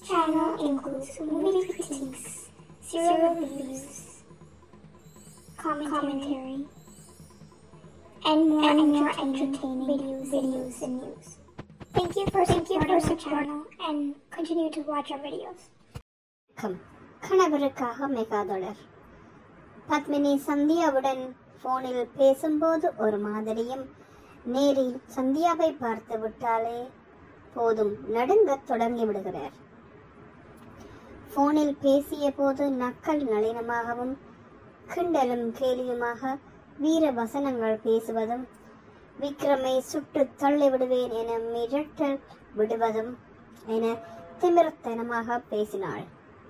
channel includes movie critiques, serial reviews, commentary, and more and more entertaining videos, videos and news. Thank you for supporting our channel and continue to watch our videos. வணக்கம் கணவருக்காக மெகாதொடர் பத்மினி சந்தியாவுடன் போனில் பேசும்போது ஒரு மாதிரியும் நேரில் சந்தியாவை பார்த்து விட்டாலே போதும் நடுங்கத் தொடங்கி விடுகிறார் போனில் பேசிய போது நக்கல் நளினமாகவும் கிண்டலும் கேலியுமாக வீர வசனங்கள் பேசுவதும் விக்ரமை சுட்டு தள்ளி விடுவேன் என மிரட்டல் விடுவதும் என திமிர்த்தனமாக பேசினாள்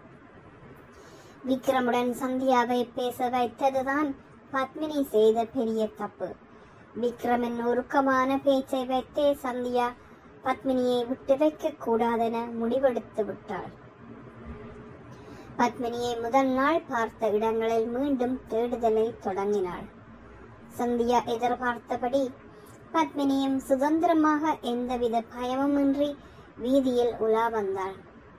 விக்ரமுடன் சந்தியாவை பேச வைத்ததுதான் பத்மினி செய்த பெரிய தப்பு விக்ரமின் உருக்கமான பேச்சை வைத்தே சந்தியா பத்மினியை விட்டு வைக்க கூடாதென முடிவெடுத்து விட்டாள் பத்மினியை முதல் நாள் பார்த்த இடங்களில் மீண்டும் தேடுதலை தொடங்கினாள் சந்தியா எதிர்பார்த்தபடி பத்மினியும் சுதந்திரமாக எந்தவித பயமுமின்றி வீதியில் உலா வந்தாள்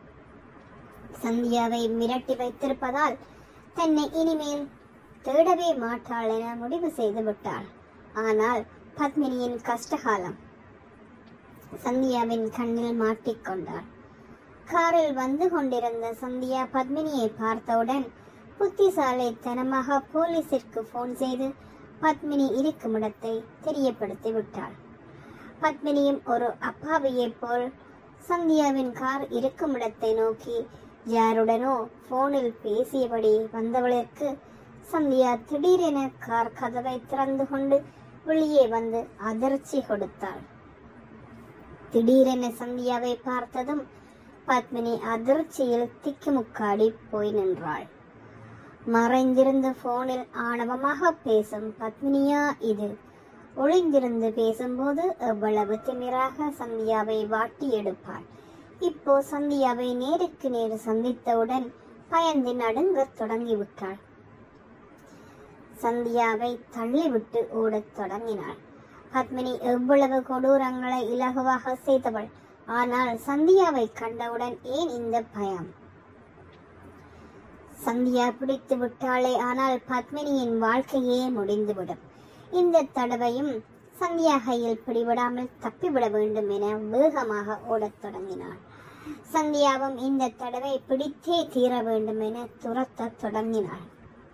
சந்தியாவை மிரட்டி வைத்திருப்பதால் தன்னை இனிமேல் தேடவே மாட்டாள் என முடிவு செய்து விட்டாள் ஆனால் பத்மினியின் கஷ்டகாலம் சந்தியாவின் கண்ணில் மாட்டிக்கொண்டாள் காரில் வந்து கொண்டிருந்த சந்தியா பத்மினியை பார்த்தவுடன் புத்திசாலித்தனமாக போலீசிற்கு போன் செய்து பத்மினி இருக்கும் இடத்தை தெரியப்படுத்தி விட்டாள் பத்மினியும் ஒரு அப்பாவியைப் போல் சந்தியாவின் கார் இருக்கும் இடத்தை நோக்கி யாருடனோ போனில் பேசியபடி வந்தவளிற்கு சந்தியா திடீரென கார் கதவை திறந்து கொண்டு வெளியே வந்து அதிர்ச்சி கொடுத்தாள் திடீரென சந்தியாவை பார்த்ததும் பத்மினி அதிர்ச்சியில் திக்குமுக்காடி போய் நின்றாள் மறைந்திருந்து போனில் ஆணவமாக பேசும் பத்மினியா இது ஒளிந்திருந்து பேசும்போது எவ்வளவு திமிராக சந்தியாவை வாட்டி எடுப்பாள் இப்போ சந்தியாவை நேருக்கு நேர் சந்தித்தவுடன் பயந்து நடுங்கத் தொடங்கிவிட்டாள் சந்தியாவை தள்ளிவிட்டு ஓடத் தொடங்கினாள் பத்மினி எவ்வளவு கொடூரங்களை இலகுவாக செய்தவள் ஆனால் சந்தியாவை கண்டவுடன் ஏன் இந்த பயம் சந்தியா பிடித்து விட்டாளே ஆனால் பத்மினியின் வாழ்க்கையே முடிந்துவிடும் இந்த தடவையும் சந்தியா கையில் பிடிவிடாமல் தப்பிவிட வேண்டும் என வேகமாக ஓடத் தொடங்கினாள் சந்தியாவும் இந்த தடவை பிடித்தே தீர வேண்டும் என துரத்தத் தொடங்கினாள்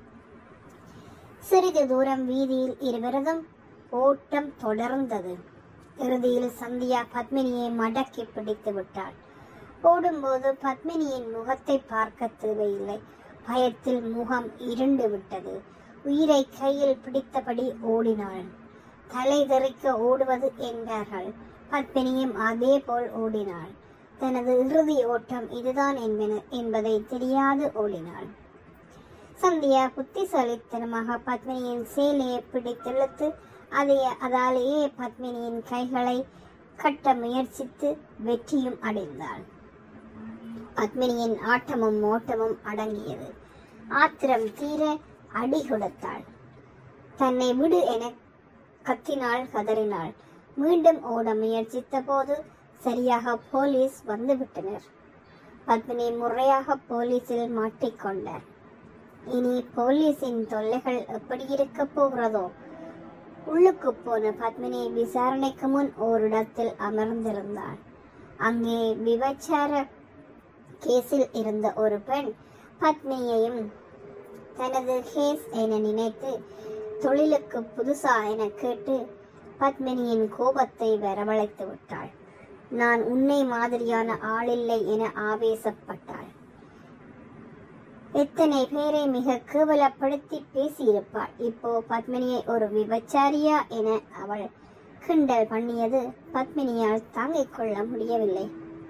சிறிது தூரம் வீதியில் இருவரதும் ஓட்டம் தொடர்ந்தது இறுதியில் சந்தியா பத்மினியை மடக்கி பிடித்து விட்டாள் ஓடும்போது பத்மினியின் முகத்தை பார்க்க தேவையில்லை பயத்தில் முகம் இருண்டு விட்டது உயிரை கையில் பிடித்தபடி ஓடினாள் தலை தெறிக்க ஓடுவது என்பார்கள் பத்மினியும் அதே போல் ஓடினாள் தனது இறுதி ஓட்டம் இதுதான் என்பன என்பதை தெரியாது ஓடினாள் சந்தியா புத்திசாலித்தனமாக பத்மினியின் சேலையை பிடித்திழுத்து அதை அதாலேயே பத்மினியின் கைகளை கட்ட முயற்சித்து வெற்றியும் அடைந்தாள் பத்மினியின் ஆட்டமும் ஓட்டமும் அடங்கியது ஆத்திரம் தீர அடி கொடுத்தாள் தன்னை விடு என கத்தினாள் கதறினாள் மீண்டும் ஓட முயற்சித்த போது சரியாக போலீஸ் வந்துவிட்டனர் பத்மினி முறையாக போலீஸில் மாட்டிக்கொண்டார் இனி போலீஸின் தொல்லைகள் எப்படி இருக்க போகிறதோ உள்ளுக்கு போன பத்மினி விசாரணைக்கு முன் ஓரிடத்தில் அமர்ந்திருந்தாள் அங்கே விபச்சார கேஸில் இருந்த ஒரு பெண் பத்மினியையும் தனது கேஸ் என நினைத்து தொழிலுக்கு புதுசா என கேட்டு பத்மினியின் கோபத்தை வரவழைத்து விட்டாள் நான் உன்னை மாதிரியான ஆளில்லை என ஆவேசப்பட்டாள் எத்தனை பேரை மிக கேவலப்படுத்தி பேசியிருப்பாள் இப்போ பத்மினியை ஒரு விபச்சாரியா என அவள் கிண்டல் பண்ணியது பத்மினியால் தாங்கிக் கொள்ள முடியவில்லை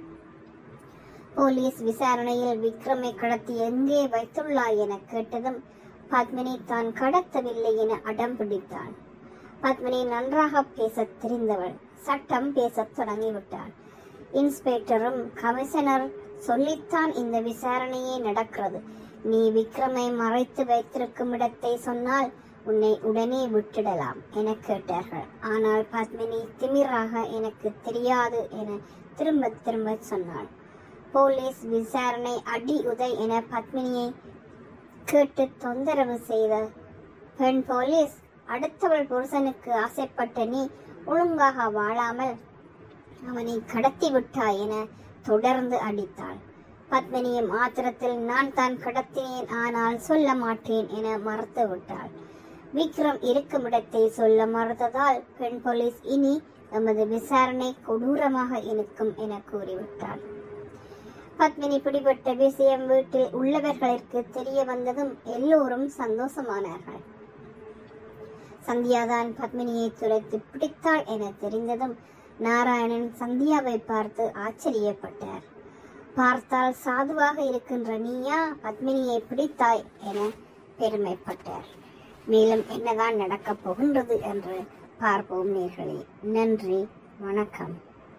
போலீஸ் விசாரணையில் விக்ரமை கடத்தி எங்கே வைத்துள்ளாய் என கேட்டதும் பத்மினி தான் கடத்தவில்லை என அடம் பிடித்தாள் பத்மினி நன்றாக பேசத் தெரிந்தவள் சட்டம் பேசத் தொடங்கிவிட்டாள் இன்ஸ்பெக்டரும் கமிஷனர் சொல்லித்தான் இந்த விசாரணையே நடக்கிறது நீ விக்ரமை மறைத்து வைத்திருக்கும் இடத்தை சொன்னால் உன்னை உடனே விட்டுடலாம் என கேட்டார்கள் ஆனால் பத்மினி திமிராக எனக்கு தெரியாது என திரும்ப திரும்ப சொன்னாள் போலீஸ் விசாரணை அடி உதை என பத்மினியை கேட்டு தொந்தரவு செய்த பெண் போலீஸ் அடுத்தவள் புருஷனுக்கு ஆசைப்பட்ட நீ ஒழுங்காக வாழாமல் அவனை கடத்தி விட்டாய் என தொடர்ந்து அடித்தாள் பத்மினியும் ஆத்திரத்தில் நான் தான் கடத்தினேன் ஆனால் சொல்ல மாட்டேன் என மறுத்து விட்டாள் விக்ரம் இருக்கும் இடத்தை சொல்ல மறுத்ததால் பெண் போலீஸ் இனி எமது விசாரணை கொடூரமாக இருக்கும் என கூறிவிட்டாள் பத்மினி பிடிபட்ட விஷயம் வீட்டில் உள்ளவர்களுக்கு தெரிய வந்ததும் எல்லோரும் சந்தோஷமானார்கள் சந்தியாதான் பத்மினியை துரைத்து பிடித்தாள் என தெரிந்ததும் நாராயணன் சந்தியாவை பார்த்து ஆச்சரியப்பட்டார் பார்த்தால் சாதுவாக இருக்கின்ற நீயா பத்மினியை பிடித்தாய் என பெருமைப்பட்டார் மேலும் என்னதான் நடக்கப் போகின்றது என்று பார்ப்போம் நேர்களே நன்றி வணக்கம்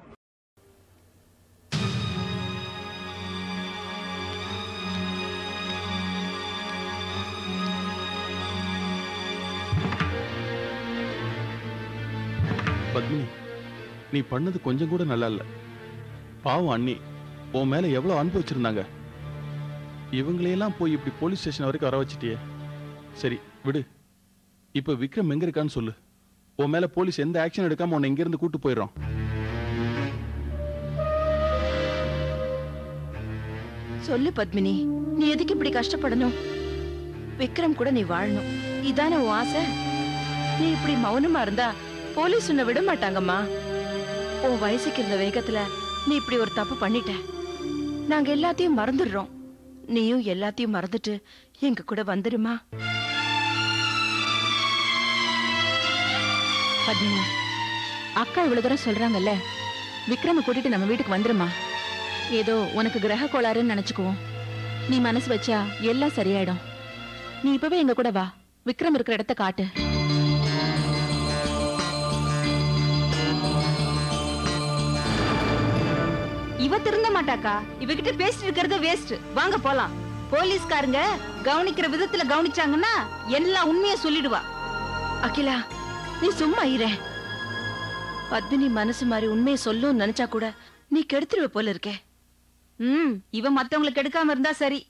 பத்மினி நீ பண்ணது கொஞ்சம் கூட நல்லா இல்ல பாவம் அண்ணி உன் மேல எவ்வளவு அன்பு வச்சிருந்தாங்க இவங்களையெல்லாம் போய் இப்படி போலீஸ் ஸ்டேஷன் வரைக்கும் வர வச்சிட்டியே சரி விடு இப்ப விக்ரம் எங்க இருக்கான்னு சொல்லு உன் மேல போலீஸ் எந்த ஆக்ஷன் எடுக்காம உன்னை இங்க இருந்து கூட்டு போயிடுறோம் சொல்லு பத்மினி நீ எதுக்கு இப்படி கஷ்டப்படணும் விக்ரம் கூட நீ வாழணும் இதானே உன் ஆசை நீ இப்படி மௌனமா இருந்தா போலீஸ் உன்னை விட மாட்டாங்கம்மா உன் வயசுக்கு இருந்த வேகத்துல நீ இப்படி ஒரு தப்பு பண்ணிட்ட நாங்க எல்லாத்தையும் மறந்துடுறோம் நீயும் எல்லாத்தையும் மறந்துட்டு எங்க கூட வந்துருமா பத்மினி அக்கா இவ்வளவு தூரம் சொல்றாங்கல்ல விக்ரம கூட்டிட்டு நம்ம வீட்டுக்கு வந்துருமா ஏதோ உனக்கு கிரக கோளாறுன்னு நினைச்சுக்குவோம் நீ மனசு வச்சா எல்லாம் சரியாயிடும் நீ இப்பவே எங்க கூட வா விக்ரம் இருக்கிற இடத்த காட்டு இவ திருந்த மாட்டாக்கா இவகிட்ட பேசிட்டு இருக்கிறது வேஸ்ட் வாங்க போலாம் போலீஸ்காரங்க கவனிக்கிற விதத்துல கவனிச்சாங்கன்னா எல்லா உண்மைய சொல்லிடுவா அகிலா நீ சும்மா இரு பத்மினி மனசு மாதிரி உண்மையை சொல்லும் நினைச்சா கூட நீ கெடுத்துருவ போல இருக்கே ம் இவ மத்தவங்களுக்கு எடுக்காம இருந்தா சரி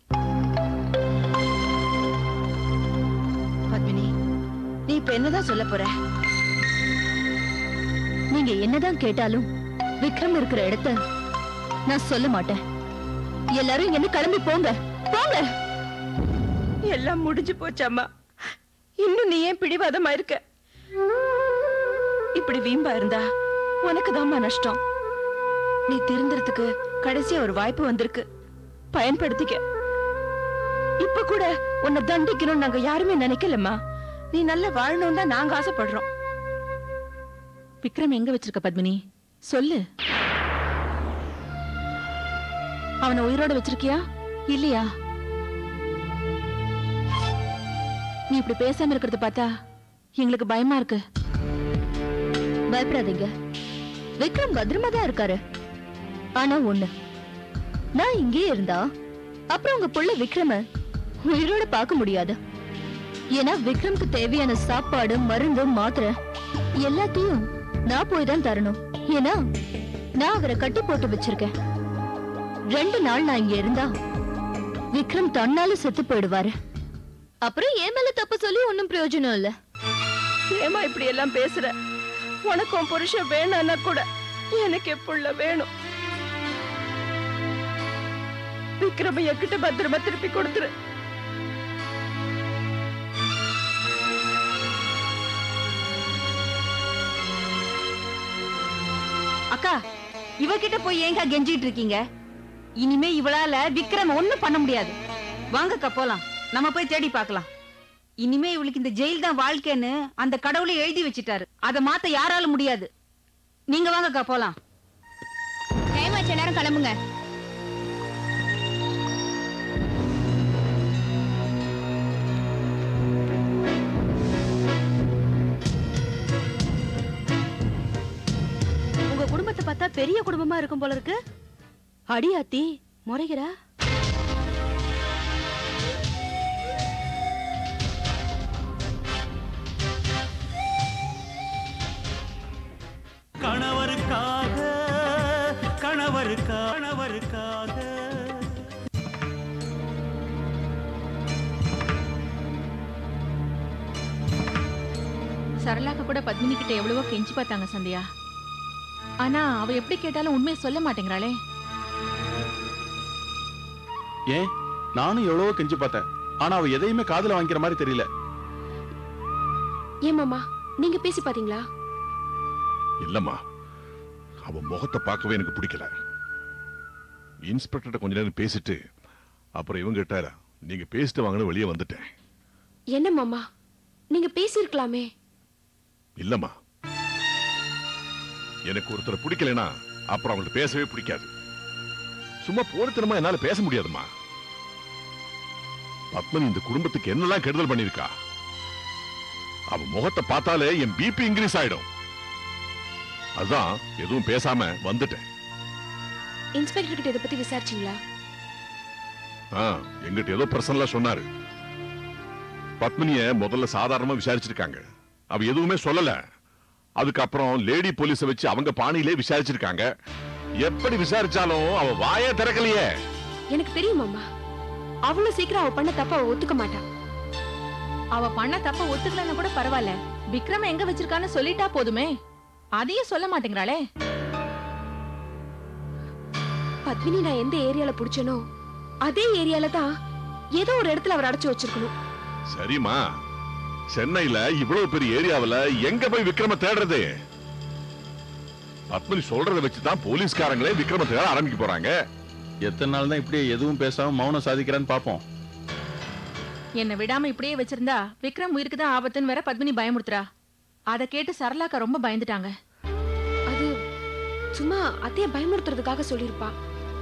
பத்மினி நீ இப்ப என்னதான் சொல்ல போற நீங்க என்னதான் கேட்டாலும் விக்ரம் இருக்கிற இடத்த நான் சொல்ல மாட்டேன் எல்லாரும் இங்க இருந்து கிளம்பி போங்க போங்க எல்லாம் முடிஞ்சு போச்சாம்மா இன்னும் நீ ஏன் பிடிவாதமா இருக்க இப்படி வீம்பா இருந்தா உனக்கு நஷ்டம் நீ திருந்துறதுக்கு கடைசியா ஒரு வாய்ப்பு வந்திருக்கு பயன்படுத்திக்க இப்ப கூட உன்னை தண்டிக்கணும் நாங்க யாருமே நினைக்கலம்மா நீ நல்லா வாழணும் தான் நாங்க ஆசைப்படுறோம் விக்ரம் எங்க வச்சிருக்க பத்மினி சொல்லு அவனை உயிரோட வச்சிருக்கியா இல்லையா நீ இப்படி பேசாம இருக்கிறத பார்த்தா எங்களுக்கு பயமா இருக்கு பயப்படாதீங்க விக்ரம் பத்திரமா தான் இருக்காரு ஆனா ஒண்ணு நான் இங்கே இருந்தா அப்புறம் உங்க புள்ள விக்ரம உயிரோட பார்க்க முடியாது ஏன்னா விக்ரம்க்கு தேவையான சாப்பாடு மருந்து மாத்திரை எல்லாத்தையும் நான் போய் தான் தரணும் ஏன்னா நான் அவரை கட்டி போட்டு வச்சிருக்கேன் ரெண்டு நாள் நான் இங்க இருந்தா விக்ரம் தன்னால செத்து போயிடுவாரு அப்புறம் ஏன் மேல தப்பு சொல்லி ஒன்னும் பிரயோஜனம் இல்ல ஏமா இப்படி எல்லாம் பேசுற உனக்கும் புருஷன் வேணான்னா கூட எனக்கு புள்ள வேணும் விக்ரம என்கிட்ட பத்திரமா திருப்பி கொடுத்துரு அக்கா இவகிட்ட போய் ஏங்க கெஞ்சிட்டு இருக்கீங்க இனிமே இவளால விக்ரம் ஒண்ணும் பண்ண முடியாது வாங்கக்கா போலாம் நம்ம போய் தேடி பார்க்கலாம் இனிமே இவளுக்கு இந்த ஜெயில் தான் வாழ்க்கைன்னு அந்த கடவுளே எழுதி வச்சிட்டாரு அதை மாத்த யாரால முடியாது நீங்க வாங்கக்கா போலாம் டைம் ஆச்சு எல்லாரும் கிளம்புங்க உங்க குடும்பத்தை பார்த்தா பெரிய குடும்பமா இருக்கும் போல இருக்கு அடியாத்தி முறைகிறா கணவருக்காக கணவருக்காக கணவருக்காக சரளாக்க கூட பத்மினி கிட்ட எவ்வளவோ கெஞ்சி பார்த்தாங்க சந்தியா ஆனா அவ எப்படி கேட்டாலும் உண்மையை சொல்ல மாட்டேங்கிறாளே ஏன் நானும் எவ்வளவோ கெஞ்சி பார்த்தேன் ஆனா அவ எதையுமே காதுல வாங்கிக்கிற மாதிரி தெரியல ஏன் மாமா நீங்க பேசி பாத்தீங்களா இல்லம்மா அவ முகத்தை பார்க்கவே எனக்கு பிடிக்கல இன்ஸ்பெக்டர்கிட்ட கொஞ்ச நேரம் பேசிட்டு அப்புறம் இவங்க கிட்ட நீங்க பேசிட்டு வாங்கன்னு வெளியே வந்துட்டேன் என்ன மாமா நீங்க பேசியிருக்கலாமே இல்லம்மா எனக்கு ஒருத்தரை பிடிக்கலைன்னா அப்புறம் அவங்கள்ட்ட பேசவே பிடிக்காது சும்மா போடுத்தனமா என்னால பேச முடியாதும்மா பத்மனி இந்த குடும்பத்துக்கு என்னெல்லாம் கெடுதல் பண்ணிருக்கா அவ முகத்தை பார்த்தாலே என் பிபி இன்க்ரீஸ் ஆயிடும் அதான் எதுவும் பேசாம வந்துட்டேன் இன்ஸ்பெக்டர் கிட்ட இதை பத்தி விசாரிச்சீங்களா ஆ, எங்கிட்ட ஏதோ பர்சனலா சொன்னாரு பத்மினிய முதல்ல சாதாரணமா விசாரிச்சிருக்காங்க அவ எதுவுமே சொல்லல அதுக்கப்புறம் லேடி போலீஸ வச்சு அவங்க பாணியிலே விசாரிச்சிருக்காங்க எப்படி விசாரிச்சாலும் அவ வாயே திறக்கலையே எனக்கு தெரியும் மாமா அவ்வளவு சீக்கிரம் அவ பண்ண தப்ப அவ ஒத்துக்க மாட்டா அவ பண்ண தப்ப ஒத்துக்கலன்னா கூட பரவாயில்ல விக்ரம் எங்க வச்சிருக்கான்னு சொல்லிட்டா போதுமே அதையும் சொல்ல மாட்டேங்கிறாளே பத்மினி நான் எந்த ஏரியால புடிச்சனோ அதே ஏரியால தான் ஏதோ ஒரு இடத்துல அவர் அடைச்சு வச்சிருக்கணும் சரிம்மா சென்னையில இவ்வளவு பெரிய ஏரியாவுல எங்க போய் விக்ரம தேடுறது பத்மினி சொல்றதை வச்சுதான் போலீஸ்காரங்களே விக்ரம தேட ஆரம்பிக்க போறாங்க எத்தனை நாள் தான் இப்படியே எதுவும் பேசாம மௌனம் சாதிக்கிறான்னு பாப்போம் என்ன விடாம இப்படியே வச்சிருந்தா விக்ரம் உயிருக்கு தான் ஆபத்துன்னு வேற பத்மினி பயமுறுத்துறா அதை கேட்டு சரளாக்கா ரொம்ப பயந்துட்டாங்க அது சும்மா அத்தைய பயமுறுத்துறதுக்காக சொல்லியிருப்பா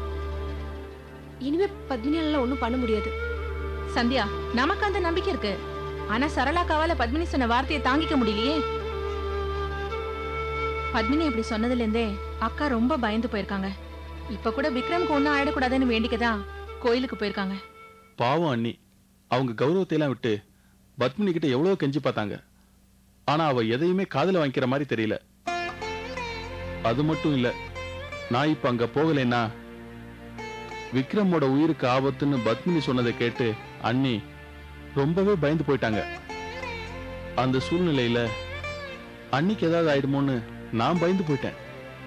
இனிமே பத்மினியால ஒண்ணும் பண்ண முடியாது சந்தியா நமக்கு அந்த நம்பிக்கை இருக்கு ஆனா சரளாக்காவால பத்மினி சொன்ன வார்த்தையை தாங்கிக்க முடியலையே பத்மினி இப்படி சொன்னதுல இருந்தே அக்கா ரொம்ப பயந்து போயிருக்காங்க இப்ப கூட விக்ரம்க்கு ஒன்னும் ஆயிடக்கூடாதுன்னு வேண்டிக்கதான் கோயிலுக்கு போயிருக்காங்க பாவம் அண்ணி அவங்க கௌரவத்தை எல்லாம் விட்டு பத்மினி கிட்ட எவ்வளவு கெஞ்சி பார்த்தாங்க ஆனா அவ எதையுமே காதுல வாங்கிக்கிற மாதிரி தெரியல அது மட்டும் இல்ல நான் இப்ப அங்க போகலைன்னா விக்ரமோட உயிருக்கு ஆபத்துன்னு பத்மினி சொன்னதை கேட்டு அண்ணி ரொம்பவே பயந்து போயிட்டாங்க அந்த சூழ்நிலையில அன்னிக்கு ஏதாவது ஆயிடுமோன்னு நான் பயந்து போயிட்டேன்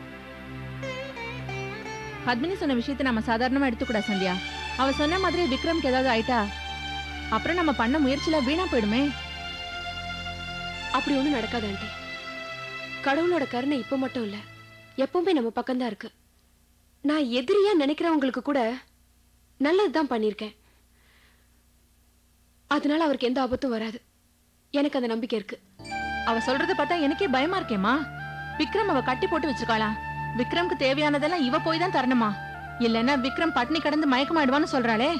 பத்மினி சொன்ன விஷயத்தை நம்ம சாதாரணமா எடுத்துக்கூடா சந்தியா அவ சொன்ன மாதிரி விக்ரம்க்கு ஏதாவது ஆயிட்டா அப்புறம் நம்ம பண்ண முயற்சியில வீணா போயிடுமே அப்படி ஒண்ணும் நடக்காது ஆண்டி கடவுளோட கருணை இப்ப மட்டும் இல்ல எப்பவுமே நம்ம பக்கம்தான் இருக்கு நான் எதிரியா நினைக்கிறவங்களுக்கு கூட நல்லதுதான் பண்ணிருக்கேன் அதனால அவருக்கு எந்த ஆபத்தும் வராது எனக்கு அந்த நம்பிக்கை இருக்கு அவ சொல்றத பார்த்தா எனக்கே பயமா இருக்கேம்மா விக்ரம் அவ கட்டி போட்டு வச்சிருக்காளா விக்ரம்க்கு தேவையானதெல்லாம் இவ போய் தான் தரணுமா இல்லைன்னா விக்ரம் பட்னி கடந்து மயக்கமாயிடுவான்னு சொல்றாளே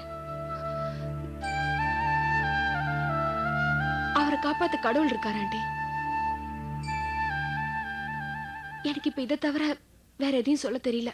அவரை காப்பாத்த கடவுள் இருக்காரு ஆண்டி எனக்கு இப்ப இதை தவிர வேற எதையும் சொல்ல தெரியல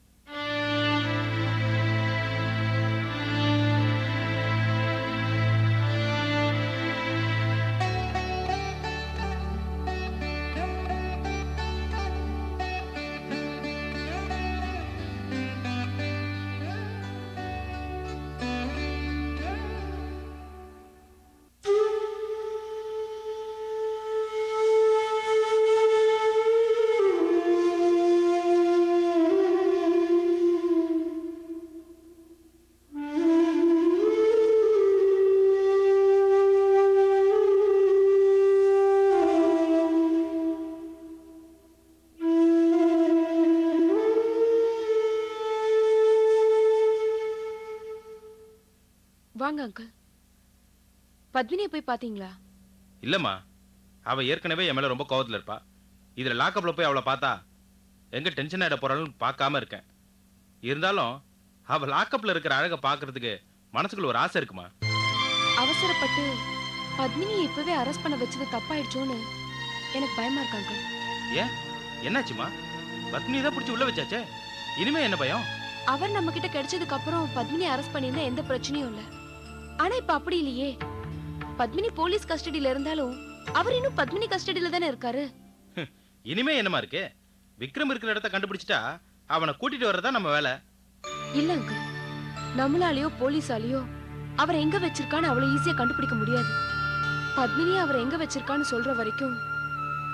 வாங்க அங்கிள் பத்மினியை போய் பாத்தீங்களா இல்லம்மா அவ ஏற்கனவே என் மேல ரொம்ப கோவத்துல இருப்பா இதுல லாக்கப்ல போய் அவளை பார்த்தா எங்க டென்ஷன் ஆயிட போறான்னு பார்க்காம இருக்கேன் இருந்தாலும் அவ லாக்கப்ல இருக்கிற அழகை பார்க்கிறதுக்கு மனசுக்குள்ள ஒரு ஆசை இருக்குமா அவசரப்பட்டு பத்மினியை இப்பவே அரெஸ்ட் பண்ண வச்சது தப்பாயிடுச்சோன்னு எனக்கு பயமா இருக்கு அங்கிள் ஏன் என்னாச்சுமா பத்மினி தான் பிடிச்சி உள்ள வச்சாச்சே இனிமே என்ன பயம் அவர் நம்ம கிட்ட கிடைச்சதுக்கு அப்புறம் பத்மினி அரெஸ்ட் பண்ணியிருந்தா எந்த பிரச்சனையும் இல்ல ஆனா இப்ப அப்படி இல்லையே பத்மினி போலீஸ் கஸ்டடியில இருந்தாலும் அவர் இன்னும் பத்மினி கஸ்டடியில தானே இருக்காரு இனிமே என்னமா இருக்கு விக்ரம் இருக்கிற இடத்த கண்டுபிடிச்சிட்டா அவனை கூட்டிட்டு வர்றதா நம்ம வேலை இல்ல அங்கிள் நம்மளாலேயோ போலீஸாலேயோ அவர் எங்க வச்சிருக்கான்னு அவ்வளவு ஈஸியா கண்டுபிடிக்க முடியாது பத்மினி அவர் எங்க வச்சிருக்கான்னு சொல்ற வரைக்கும்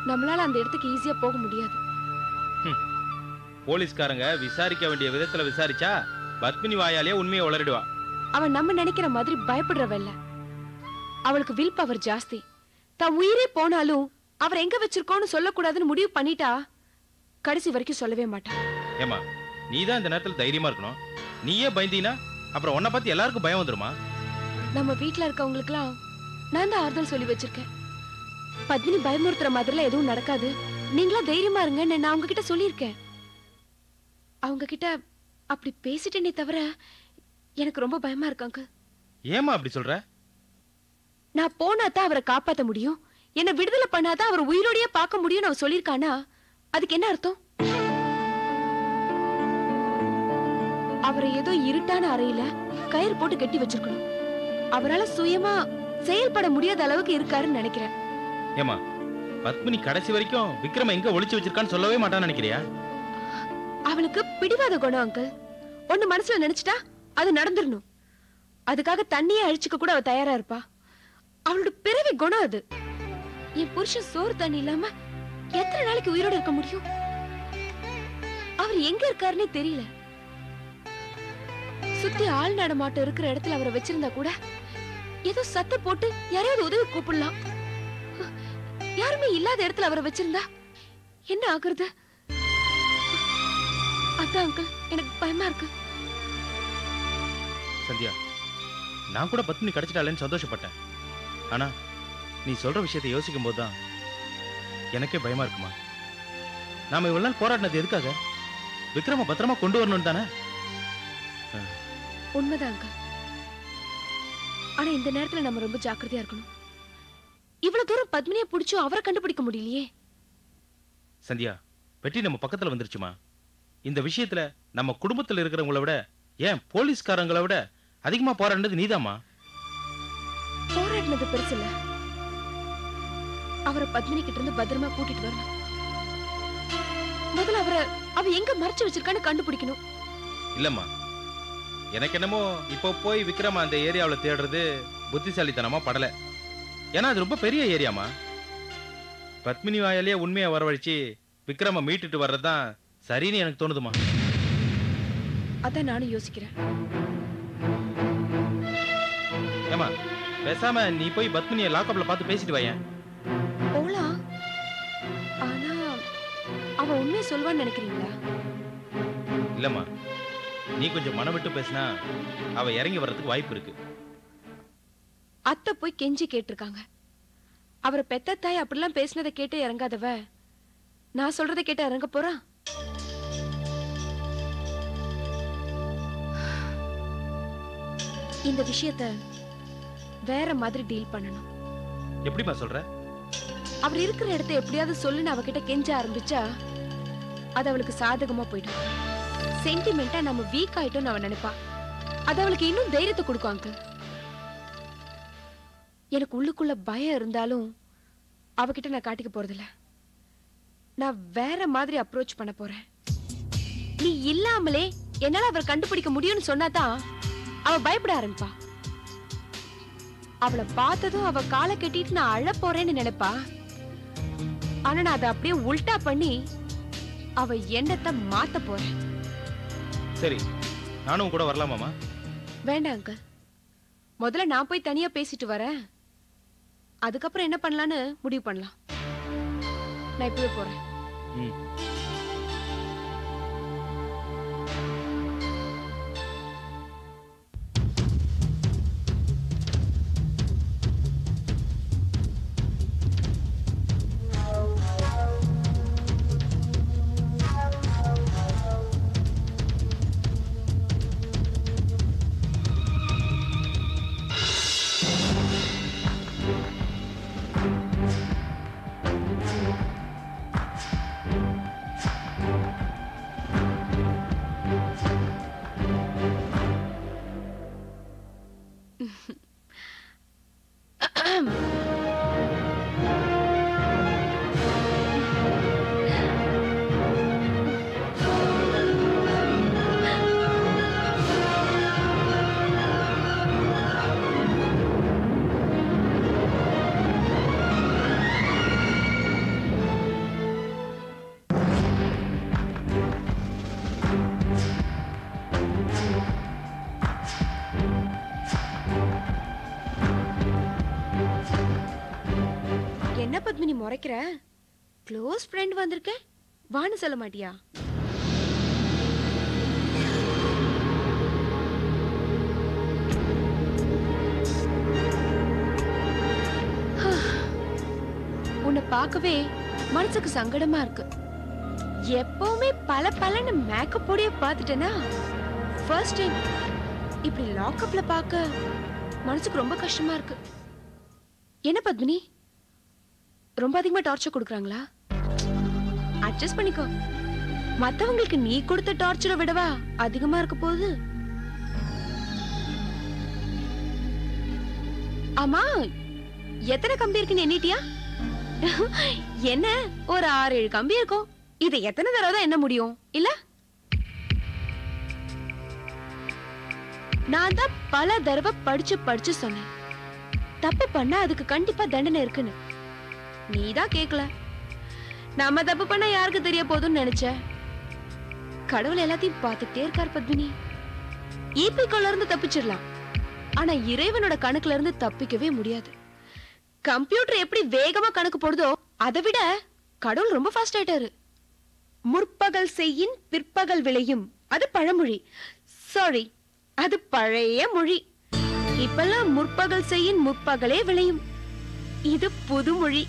நம்மளால அந்த இடத்துக்கு ஈஸியா போக முடியாது போலீஸ்காரங்க விசாரிக்க வேண்டிய விதத்துல விசாரிச்சா பத்மினி வாயாலேயே உண்மையை உளறிடுவா அவன் நம்ம நினைக்கிற மாதிரி பயப்படுறவல்ல அவளுக்கு வில் பவர் ஜாஸ்தி தான் உயிரே போனாலும் அவர் எங்க வச்சிருக்கோன்னு சொல்லக்கூடாதுன்னு முடிவு பண்ணிட்டா கடைசி வரைக்கும் சொல்லவே மாட்டான் ஏமா நீ தான் இந்த நேரத்துல தைரியமா இருக்கணும் நீயே பயந்தீனா அப்புறம் உன்னை பத்தி எல்லாருக்கும் பயம் வந்துருமா நம்ம வீட்ல இருக்கவங்களுக்குலாம் நான் தான் ஆறுதல் சொல்லி வச்சிருக்கேன் பத்மினி பயமுறுத்துற மாதிரிலாம் எதுவும் நடக்காது நீங்களா தைரியமா இருங்கன்னு நான் அவங்க கிட்ட சொல்லியிருக்கேன் அவங்க கிட்ட அப்படி பேசிட்டேனே தவிர எனக்கு ரொம்ப பயமா இருக்காங்க ஏமா அப்படி சொல்ற நான் போனா தான் அவரை காப்பாத்த முடியும் என்ன விடுதலை பண்ணாதான் அவர் உயிரோடயே பார்க்க முடியும்னு அவர் சொல்லியிருக்கானா அதுக்கு என்ன அர்த்தம் அவரை ஏதோ இருட்டான அறையில கயிறு போட்டு கட்டி வச்சிருக்கணும் அவரால சுயமா செயல்பட முடியாத அளவுக்கு இருக்காருன்னு நினைக்கிறேன் ஏமா பத்மினி கடைசி வரைக்கும் விக்ரம எங்க ஒளிச்சு வச்சிருக்கான்னு சொல்லவே மாட்டான்னு நினைக்கிறியா அவளுக்கு பிடிவாத குணம் அங்கிள் ஒண்ணு மனசுல நினைச்சிட்டா அது நடந்துடணும் அதுக்காக தண்ணியே அழிச்சுக்க கூட அவ தயாரா இருப்பா அவளோட பிறவி குணம் அது என் புருஷன் சோறு தண்ணி இல்லாம எத்தனை நாளைக்கு உயிரோட இருக்க முடியும் அவர் எங்க இருக்காருன்னே தெரியல சுத்தி ஆள் நடமாட்டம் இருக்கிற இடத்துல அவரை வச்சிருந்தா கூட ஏதோ சத்த போட்டு யாரையாவது உதவி கூப்பிடலாம் யாருமே இல்லாத இடத்துல அவரை வச்சிருந்தா என்ன ஆகுறது அதான் அங்கிள் எனக்கு பயமா இருக்கு சந்தியா நான் கூட பத்மினி கிடைச்சிட்டாளேன்னு சந்தோஷப்பட்டேன் ஆனா நீ சொல்ற விஷயத்தை யோசிக்கும் போதுதான் எனக்கே பயமா இருக்குமா நாம இவ்வளவு நாள் போராடினது எதுக்காக விக்ரம பத்திரமா கொண்டு வரணும் தானே உண்மைதான் அங்கிள் ஆனா இந்த நேரத்துல நம்ம ரொம்ப ஜாக்கிரதையா இருக்கணும் இவ்வளவு தூரம் பத்மினியை பிடிச்சும் அவரை கண்டுபிடிக்க முடியலையே சந்தியா வெற்றி நம்ம பக்கத்துல வந்துருச்சுமா இந்த விஷயத்துல நம்ம குடும்பத்துல இருக்கிறவங்கள விட ஏன் போலீஸ்காரங்களை விட அதிகமா போராடினது நீதாம்மா போராடினது பெருசு இல்ல அவரை பத்மினி கிட்ட இருந்து பத்திரமா கூட்டிட்டு வரணும் முதல்ல அவரை அவ எங்க மறைச்சு வச்சிருக்கான்னு கண்டுபிடிக்கணும் இல்லம்மா எனக்கு என்னமோ இப்போ போய் விக்ரம அந்த ஏரியாவுல தேடுறது புத்திசாலித்தனமா படல ஏன்னா அது ரொம்ப பெரிய ஏரியாமா பத்மினி வாயாலேயே உண்மையை வரவழைச்சு விக்ரம மீட்டுட்டு வர்றதுதான் சரின்னு எனக்கு தோணுதுமா அதான் நானும் யோசிக்கிறேன் ஏமா பேசாம நீ போய் பத்மினியை லாக்அப்ல பார்த்து பேசிட்டு வாயேன் போலாம் ஆனா அவ உண்மையை சொல்வான்னு நினைக்கிறீங்களா இல்லம்மா நீ கொஞ்சம் மனம் விட்டு பேசினா அவ இறங்கி வர்றதுக்கு வாய்ப்பு இருக்கு அத்தை போய் கெஞ்சி கேட்டிருக்காங்க அவரை பெத்த தாய் அப்படிலாம் பேசினதை கேட்டு இறங்காதவ நான் சொல்றதை கேட்டு இறங்க போறா இந்த விஷயத்த வேற மாதிரி டீல் பண்ணணும் எப்படிம்மா சொல்ற அவர் இருக்கிற இடத்த எப்படியாவது சொல்லுன்னு அவகிட்ட கெஞ்ச ஆரம்பிச்சா அது அவளுக்கு சாதகமா போயிடும் சென்டிமெண்டா நம்ம வீக் ஆயிட்டோம்னு அவ நினைப்பா அது அவளுக்கு இன்னும் தைரியத்தை கொடுக்கும் அங்கிள் எனக்கு உள்ளுக்குள்ள பயம் இருந்தாலும் அவகிட்ட நான் காட்டிக்க போறதில்ல நான் வேற மாதிரி அப்ரோச் பண்ண போறேன் நீ இல்லாமலே என்னால அவர் கண்டுபிடிக்க முடியும்னு சொன்னாதான் அவ பயப்பட ஆரம்பிப்பா அவளை பார்த்ததும் அவ காலை கட்டிட்டு நான் அழ போறேன்னு நினைப்பா ஆனா நான் அதை அப்படியே உல்டா பண்ணி அவ எண்ணத்தை மாத்த போறேன் சரி நானும் உன் கூட வரலாமாமா வேண்டாம் அங்கிள் முதல்ல நான் போய் தனியா பேசிட்டு வரேன் அதுக்கப்புறம் என்ன பண்ணலான்னு முடிவு பண்ணலாம் நான் இப்பவே போறேன் ம் பத்மினி முறைக்கிற க்ளோஸ் ஃப்ரெண்ட் வந்திருக்கேன் வான்னு சொல்ல மாட்டியா உன்னை பார்க்கவே மனசுக்கு சங்கடமா இருக்கு எப்பவுமே பல பலன்னு மேக்கப் போடிய பார்த்துட்டேனா ஃபர்ஸ்ட் டைம் இப்படி லாக்அப்ல பார்க்க மனசுக்கு ரொம்ப கஷ்டமா இருக்கு என்ன பத்மினி ரொம்ப அதிகமா டார்ச்சர் கொடுக்குறாங்களா அட்ஜஸ்ட் பண்ணிக்கோ மத்தவங்களுக்கு நீ கொடுத்த டார்ச்சரை விடவா அதிகமா இருக்க போகுது ஆமா எத்தனை கம்பி இருக்குன்னு எண்ணிட்டியா என்ன ஒரு ஆறு ஏழு கம்பி இருக்கும் இது எத்தனை தடவை தான் என்ன முடியும் இல்ல நான் தான் பல தடவை படிச்சு படிச்சு சொன்னேன் தப்பு பண்ணா அதுக்கு கண்டிப்பா தண்டனை இருக்குன்னு நீ தான் கேக்கல நாம தப்பு பண்ணா யாருக்கு தெரிய போகுதுன்னு நினைச்ச கடவுள் எல்லாத்தையும் பார்த்துட்டே இருக்கார் பத்மினி ஈபிக்குள்ள இருந்து தப்பிச்சிடலாம் ஆனா இறைவனோட கணக்குல இருந்து தப்பிக்கவே முடியாது கம்ப்யூட்டர் எப்படி வேகமா கணக்கு போடுதோ அதை விட கடவுள் ரொம்ப ஃபாஸ்ட் ஆயிட்டாரு முற்பகல் செய்யின் பிற்பகல் விளையும் அது பழமொழி சாரி அது பழைய மொழி இப்பெல்லாம் முற்பகல் செய்யின் முற்பகலே விளையும் இது புதுமொழி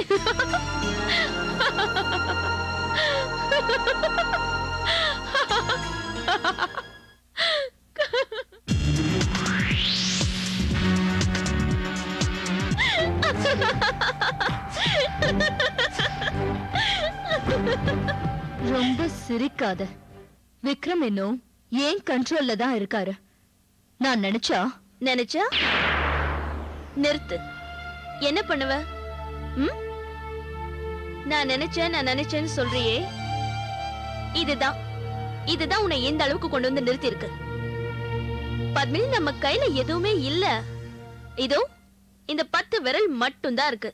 ரொம்ப சிரிக்காத விக்ரம் இன்னும் ஏன் கண்ட்ரோல்ல தான் இருக்காரு நான் நினைச்சா நினைச்சா நிறுத்து என்ன பண்ணுவ ம்? நான் நினைச்சேன் நான் நினைச்சேன்னு சொல்றியே இதுதான் இதுதான் உன்னை இந்த அளவுக்கு கொண்டு வந்து நிறுத்தி இருக்கு பத்மினி நம்ம கையில எதுவுமே இல்ல இதோ இந்த பத்து விரல் மட்டும்தான் இருக்கு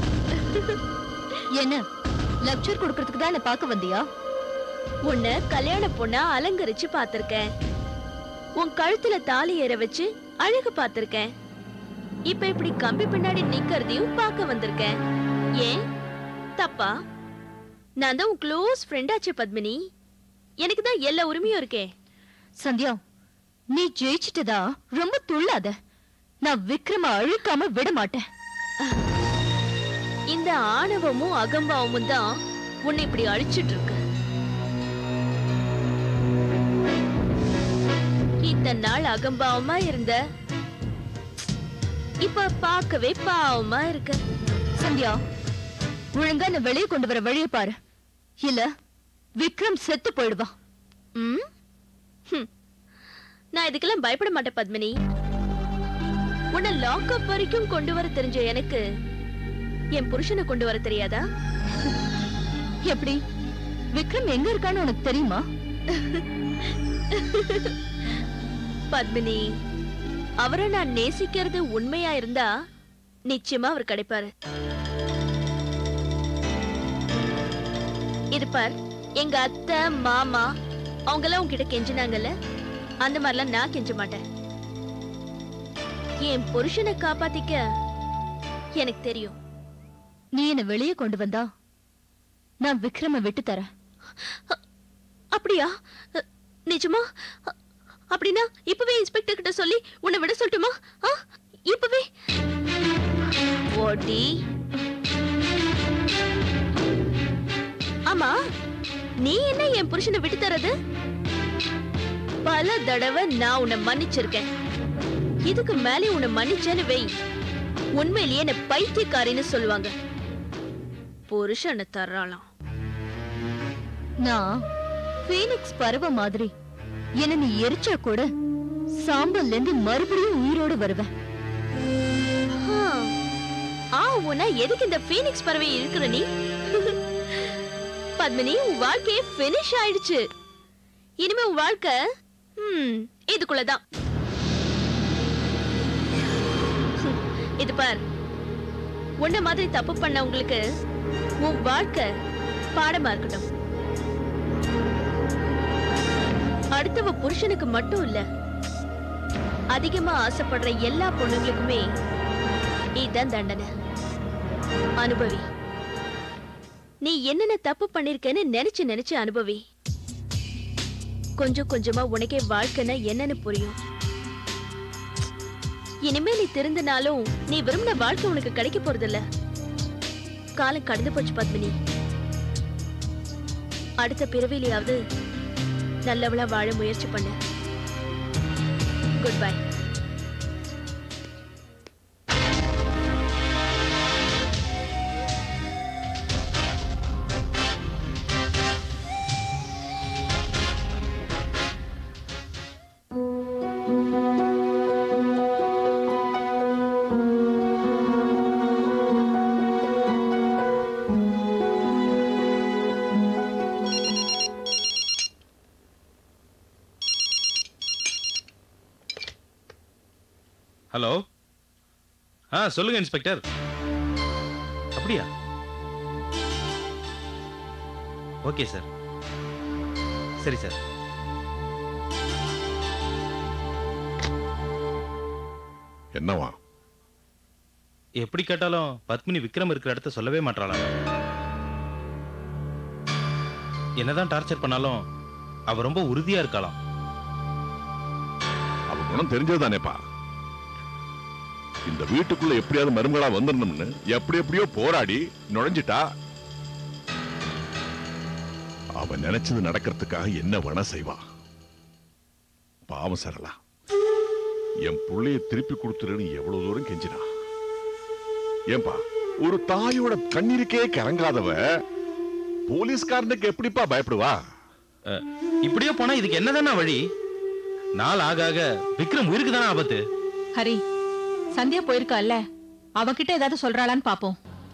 என்ன லெக்சர் கொடுக்கறதுக்கு தான் என்ன பார்க்க வந்தியா உன்னை கல்யாண பொண்ணா அலங்கரிச்சு பார்த்திருக்கேன் உன் கழுத்துல தாலி ஏற வச்சு அழகு பார்த்திருக்கேன் இப்ப இப்படி கம்பி பின்னாடி நிக்கிறதையும் பார்க்க வந்திருக்கேன் ஏன் தப்பா நான் தான் உன் க்ளோஸ் ஃப்ரெண்ட் ஆச்சு பத்மினி எனக்கு தான் எல்லா உரிமையும் இருக்கே சந்தியா நீ ஜெயிச்சிட்டதா ரொம்ப துள்ளாத நான் விக்ரம அழிக்காம விட மாட்டேன் இந்த ஆணவமும் அகம்பாவமும் தான் உன்னை இப்படி அழிச்சிட்டு இருக்கு இத்தனை நாள் அகம்பாவமா இருந்த இப்ப பார்க்கவே பாவமா இருக்க சந்தியா ஒழுங்கா என்ன வெளியே கொண்டு வர வழியை பாரு இல்ல விக்ரம் செத்து போயிடுவான் ம்? ஹம். நான் இதுக்கெல்லாம் பயப்பட மாட்டேன் பத்மினி உன்னை லாக்அப் வரைக்கும் கொண்டு வர தெரிஞ்ச எனக்கு என் புருஷனை கொண்டு வர தெரியாதா எப்படி விக்ரம் எங்க இருக்கான்னு உனக்கு தெரியுமா பத்மினி அவரை நான் நேசிக்கிறது உண்மையா இருந்தா நிச்சயமா அவர் கிடைப்பாரு இது பார் எங்க அத்தை மாமா அவங்க எல்லாம் உன்கிட்ட கெஞ்சினாங்கல்ல அந்த மாதிரிலாம் நான் கெஞ்ச மாட்டேன் என் புருஷனை காப்பாத்திக்க எனக்கு தெரியும் நீ என்ன வெளியே கொண்டு வந்தா நான் விக்ரம விட்டு தரேன் அப்படியா அ, நிஜமா அ, அப்படின்னா இப்பவே இன்ஸ்பெக்டர் கிட்ட சொல்லி உன்னை விட சொல்லட்டுமா ஆ? இப்பவே ஓடி ஆமா நீ என்ன என் புருஷனை விட்டு தரது பல தடவை நான் உன்னை மன்னிச்சிருக்கேன் இதுக்கு மேலே உன்னை மன்னிச்சேன்னு வை உண்மையிலேயே என்ன பைத்தியக்காரின்னு சொல்லுவாங்க புருஷனை தர்றாளாம் நான் பீனிக்ஸ் பறவை மாதிரி என்ன நீ எரிச்சா கூட சாம்பல்ல இருந்து மறுபடியும் உயிரோடு வருவேன் ஆ. ஆ உன எதுக்கு இந்த ஃபீனிக்ஸ் பறவை இருக்கிற நீ பத்மினி உன் வாழ்க்கையே ஃபினிஷ் ஆயிடுச்சு இனிமே உன் வாழ்க்கை ம், இதுக்குள்ளதான் ஹம், இது பார் உன்ன மாதிரி தப்பு பண்ண உங்களுக்கு உன் வாழ்க்கை பாடமா இருக்கட்டும் அடுத்தவ புருஷனுக்கு மட்டும் இல்ல அதிகமா ஆசைப்படுற எல்லா பொண்ணுங்களுக்குமே இதுதான் தண்டனை அனுபவி நீ என்னென்ன தப்பு பண்ணிருக்கன்னு நினைச்சு நினைச்சு அனுபவி கொஞ்சம் கொஞ்சமா உனக்கே வாழ்க்கைன்னா என்னன்னு புரியும் இனிமே நீ திருந்தினாலும் நீ விரும்பின வாழ்க்கை உனக்கு கிடைக்க போறதில்ல காலம் கடந்து போச்சு பத்மினி அடுத்த பிறவிலையாவது நல்லவளா வாழ முயற்சி பண்ணு குட் பை ஹலோ ஆ சொல்லுங்க இன்ஸ்பெக்டர் அப்படியா ஓகே சார் சரி சார் என்னவா எப்படி கேட்டாலும் பத்மினி விக்ரம் இருக்கிற இடத்த சொல்லவே மாட்டாளா என்னதான் டார்ச்சர் பண்ணாலும் அவ ரொம்ப உறுதியா இருக்காளாம் அவ குணம் தெரிஞ்சதுதானேப்பா இந்த வீட்டுக்குள்ள எப்படியாவது மருமகளா வந்துடணும்னு எப்படி எப்படியோ போராடி நுழைஞ்சிட்டா அவ நினைச்சது நடக்கிறதுக்காக என்ன வேணா செய்வா பாவம் சரளா என் புள்ளைய திருப்பி கொடுத்துருன்னு எவ்வளவு தூரம் கெஞ்சினா ஏன்பா ஒரு தாயோட கண்ணீருக்கே கறங்காதவ போலீஸ்காரனுக்கு எப்படிப்பா பயப்படுவா அஹ், இப்படியே போனா இதுக்கு என்னதானே வழி நாள் ஆக ஆக விக்ரம் உயிருக்கு தானே ஆபத்து ஹரி சந்தியா போயிருக்கால்ல அவகிட்ட ஏதாவது சொல்றாளான்னு பாப்போம்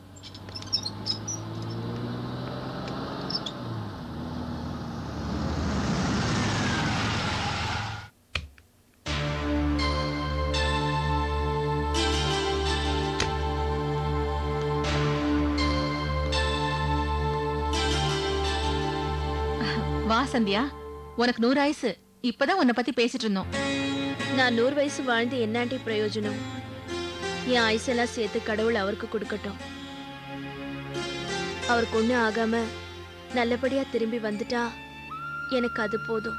வா சந்தியா உனக்கு நூறு ஆயுசு இப்பதான் உன்னை பத்தி பேசிட்டு இருந்தோம் நான் நூறு வயசு வாழ்ந்து என்னாண்டி பிரயோஜனம் என் ஆயுசெல்லாம் சேர்த்து கடவுள் அவருக்கு கொடுக்கட்டும் அவருக்கு ஒண்ணு ஆகாம நல்லபடியா திரும்பி வந்துட்டா எனக்கு அது போதும்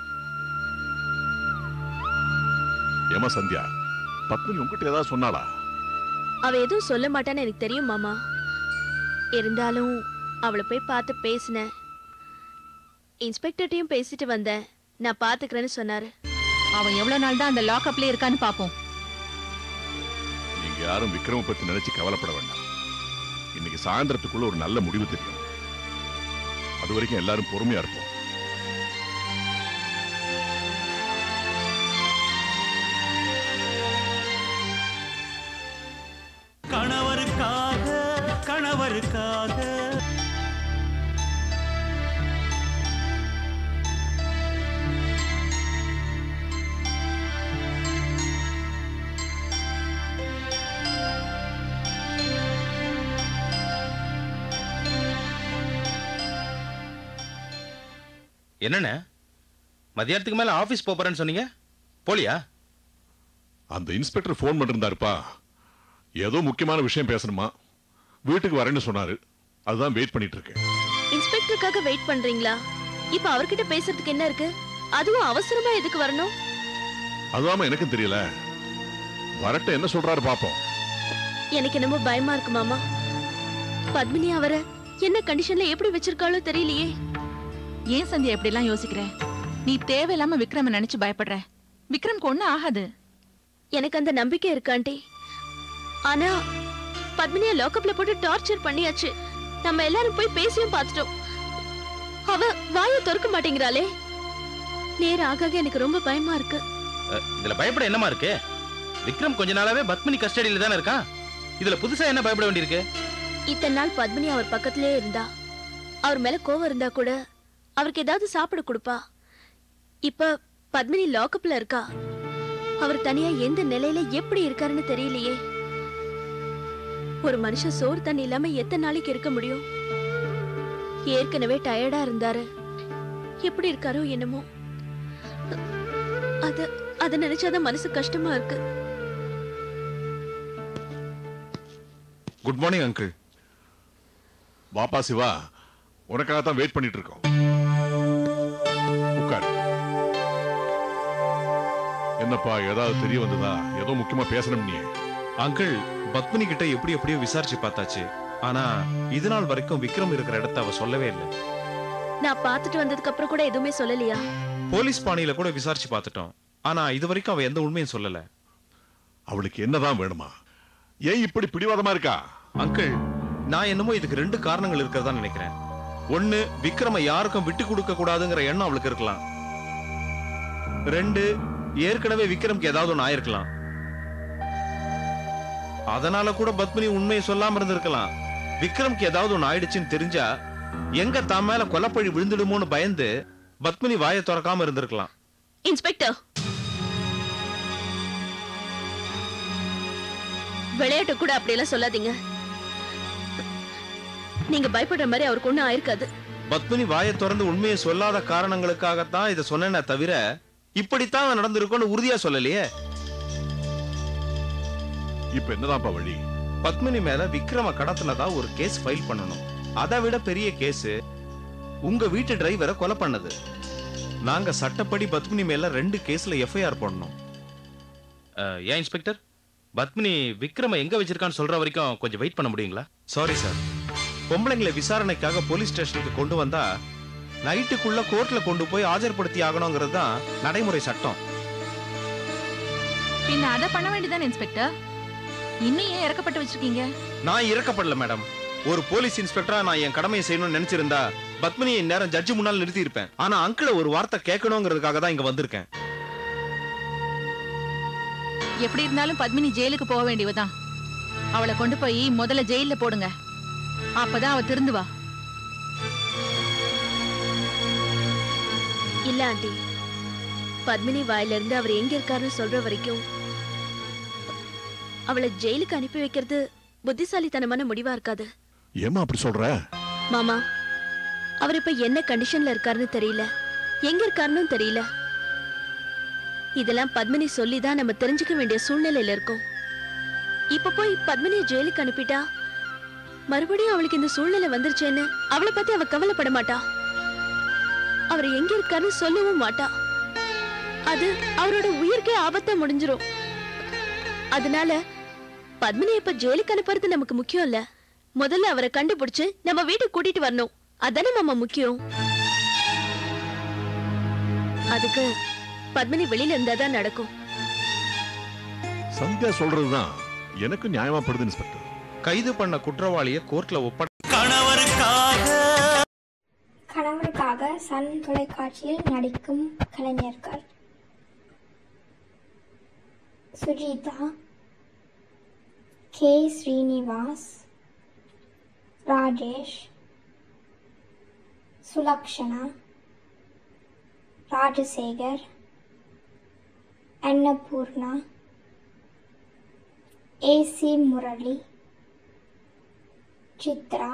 ஏமா சந்தியா பத்மினி உங்ககிட்ட ஏதாவது சொன்னாளா அவ எதுவும் சொல்ல மாட்டான்னு எனக்கு தெரியும் மாமா இருந்தாலும் அவளை போய் பார்த்து பேசினேன் இன்ஸ்பெக்டர்ட்டையும் பேசிட்டு வந்தேன் நான் பாத்துக்கிறேன்னு சொன்னாரு அவன் எவ்வளவு நாள் தான் அந்த லாக்அப்ல இருக்கான்னு பாப்போம் நீங்க யாரும் விக்ரம பத்தி நினைச்சு கவலைப்பட வேண்டாம் இன்னைக்கு சாயந்தரத்துக்குள்ள ஒரு நல்ல முடிவு தெரியும் அது வரைக்கும் எல்லாரும் பொறுமையா இருப்போம் கணவருக்காக கணவருக்காக என்னண்ணே மதியானத்துக்கு மேல ஆபீஸ் போறேன்னு சொன்னீங்க போலியா அந்த இன்ஸ்பெக்டர் ஃபோன் பண்ணிருந்தாருப்பா ஏதோ முக்கியமான விஷயம் பேசணுமா வீட்டுக்கு வரேன்னு சொன்னாரு அதுதான் வெயிட் பண்ணிட்டு இருக்கேன் இன்ஸ்பெக்டருக்காக வெயிட் பண்றீங்களா இப்ப அவர்கிட்ட பேசுறதுக்கு என்ன இருக்கு அதுவும் அவசரமா எதுக்கு வரணும் அதுதாம எனக்கும் தெரியல வரட்ட என்ன சொல்றாரு பாப்போம் எனக்கு என்னமோ பயமா இருக்கு மாமா பத்மினி அவரை என்ன கண்டிஷன்ல எப்படி வச்சிருக்காளோ தெரியலையே ஏன் சந்தியா இப்படி எல்லாம் யோசிக்கிற நீ தேவையில்லாம விக்ரம நினைச்சு பயப்படுற விக்ரம்க்கு ஒண்ணு ஆகாது எனக்கு அந்த நம்பிக்கை இருக்காண்டி ஆனா பத்மினிய லாக்அப்ல போட்டு டார்ச்சர் பண்ணியாச்சு நம்ம எல்லாரும் போய் பேசியும் பார்த்துட்டோம் அவ வாயை திறக்க மாட்டேங்கிறாளே நேரம் ஆக ஆக எனக்கு ரொம்ப பயமா இருக்கு அஹ், இதுல பயப்பட என்னமா இருக்கு விக்ரம் கொஞ்ச நாளாவே பத்மினி கஸ்டடியில தானே இருக்கான் இதுல புதுசா என்ன பயப்பட வேண்டியிருக்கு இத்தனை நாள் பத்மினி அவர் பக்கத்திலே இருந்தா அவர் மேல கோவம் இருந்தா கூட அவருக்கு ஏதாவது சாப்பிட கொடுப்பா இப்ப பத்மினி லாக்அப்ல இருக்கா அவர் தனியா எந்த நிலையில எப்படி இருக்காருன்னு தெரியலையே ஒரு மனுஷன் சோறு தண்ணி இல்லாம எத்தனை நாளைக்கு இருக்க முடியும் ஏற்கனவே டயர்டா இருந்தாரு எப்படி இருக்காரோ என்னமோ அத அத நினைச்சாதான் மனசு கஷ்டமா இருக்கு குட் மார்னிங் அங்கிள் வாப்பா சிவா உனக்காக தான் வெயிட் பண்ணிட்டு இருக்கோம் உட்கார் என்னப்பா ஏதாவது தெரிய வந்ததா ஏதோ முக்கியமா பேசணும் நீ அங்கிள் பத்மினி கிட்ட எப்படி எப்படியோ விசாரிச்சு பார்த்தாச்சு ஆனா இது நாள் வரைக்கும் விக்ரம் இருக்கிற இடத்த அவ சொல்லவே இல்லை நான் பார்த்துட்டு வந்ததுக்கு அப்புறம் கூட எதுவுமே சொல்லலையா போலீஸ் பாணியில கூட விசாரிச்சு பார்த்துட்டோம் ஆனா இது வரைக்கும் அவ எந்த உண்மையும் சொல்லல அவளுக்கு என்னதான் வேணுமா ஏன் இப்படி பிடிவாதமா இருக்கா அங்கிள் நான் என்னமோ இதுக்கு ரெண்டு காரணங்கள் இருக்கிறதா நினைக்கிறேன் ஒண்ணு விக்ரம யாருக்கும் விட்டு கொடுக்க கூடாதுங்கிற எண்ணம் அவளுக்கு இருக்கலாம் ரெண்டு ஏற்கனவே விக்ரம்க்கு ஏதாவது ஒண்ணு ஆயிருக்கலாம் அதனால கூட பத்மினி உண்மையை சொல்லாம இருந்திருக்கலாம் விக்ரம்க்கு ஏதாவது ஒண்ணு ஆயிடுச்சுன்னு தெரிஞ்சா எங்க தான் மேல கொலப்பழி விழுந்துடுமோன்னு பயந்து பத்மினி வாயை திறக்காம இருந்திருக்கலாம் இன்ஸ்பெக்டர் விளையாட்டு கூட அப்படியெல்லாம் சொல்லாதீங்க நீங்க பயப்படுற மாதிரி அவருக்கு ஒண்ணும் ஆயிருக்காது பத்மினி வாயை திறந்து உண்மையை சொல்லாத காரணங்களுக்காகத்தான் இதை சொன்னேனே தவிர இப்படித்தான் நடந்திருக்கும்னு உறுதியா சொல்லலையே இப்ப என்னதான்ப்பா வழி பத்மினி மேல விக்ரம கடத்தினதா ஒரு கேஸ் ஃபைல் பண்ணணும் அதை விட பெரிய கேஸ் உங்க வீட்டு டிரைவரை கொலை பண்ணது நாங்க சட்டப்படி பத்மினி மேல ரெண்டு கேஸ்ல எஃப்ஐஆர் போடணும் ஏன் இன்ஸ்பெக்டர் பத்மினி விக்ரம எங்க வச்சிருக்கான்னு சொல்ற வரைக்கும் கொஞ்சம் வெயிட் பண்ண முடியுங்களா சாரி சார் பொம்பளைங்களை விசாரணைக்காக போலீஸ் ஸ்டேஷனுக்கு கொண்டு வந்தா நைட்டுக்குள்ள கோர்ட்ல கொண்டு போய் ஆஜர்படுத்தி ஆகணுங்கிறது தான் நடைமுறை சட்டம் பின்ன அதை பண்ண வேண்டியதானே இன்ஸ்பெக்டர் இன்னும் ஏன் இறக்கப்பட்டு வச்சிருக்கீங்க நான் இறக்கப்படல மேடம் ஒரு போலீஸ் இன்ஸ்பெக்டரா நான் என் கடமையை செய்யணும்னு நினைச்சிருந்தா பத்மினியை நேரம் ஜட்ஜு முன்னால் நிறுத்தி இருப்பேன் ஆனா அங்கிள ஒரு வார்த்தை கேட்கணுங்கிறதுக்காக தான் இங்க வந்திருக்கேன் எப்படி இருந்தாலும் பத்மினி ஜெயிலுக்கு போக வேண்டியவதான் அவளை கொண்டு போய் முதல்ல ஜெயில்ல போடுங்க அப்பதான் அவ திருந்துவா இல்ல ஆண்டி பத்மினி வாயில இருந்து அவர் எங்க இருக்காருன்னு சொல்ற வரைக்கும் அவளை ஜெயிலுக்கு அனுப்பி வைக்கிறது புத்திசாலித்தனமான முடிவா இருக்காது ஏமா அப்படி சொல்ற மாமா அவர் இப்ப என்ன கண்டிஷன்ல இருக்காருன்னு தெரியல எங்க இருக்காருன்னு தெரியல இதெல்லாம் பத்மினி சொல்லி தான் நம்ம தெரிஞ்சுக்க வேண்டிய சூழ்நிலையில இருக்கோம் இப்ப போய் பத்மினியை ஜெயிலுக்கு அனுப்பிட்டா மறுபடியும் அவளுக்கு இந்த சூழ்நிலை வந்துருச்சேன்னு அவளை பத்தி அவ கவலைப்பட மாட்டா அவர் எங்க இருக்காருன்னு சொல்லவும் மாட்டா அது அவரோட உயிருக்கே ஆபத்தா முடிஞ்சிரும் அதனால பத்மினி இப்ப ஜெயிலுக்கு அனுப்புறது நமக்கு முக்கியம் இல்ல முதல்ல அவரை கண்டுபிடிச்சு நம்ம வீட்டுக்கு கூட்டிட்டு வரணும் அதானே மாமா முக்கியம் அதுக்கு பத்மினி வெளியில இருந்தாதான் நடக்கும் சந்தியா சொல்றதுதான் எனக்கு நியாயமா படுது இன்ஸ்பெக்டர் கைது பண்ண குற்றவாளியை கோர்ட்ல ஒப்படை கணவருக்காக சன் தொலைக்காட்சியில் நடிக்கும் கலைஞர்கள் சுஜிதா கே ஸ்ரீனிவாஸ் ராஜேஷ் சுலக்ஷனா ராஜசேகர் அன்னபூர்ணா ஏசி முரளி சித்ரா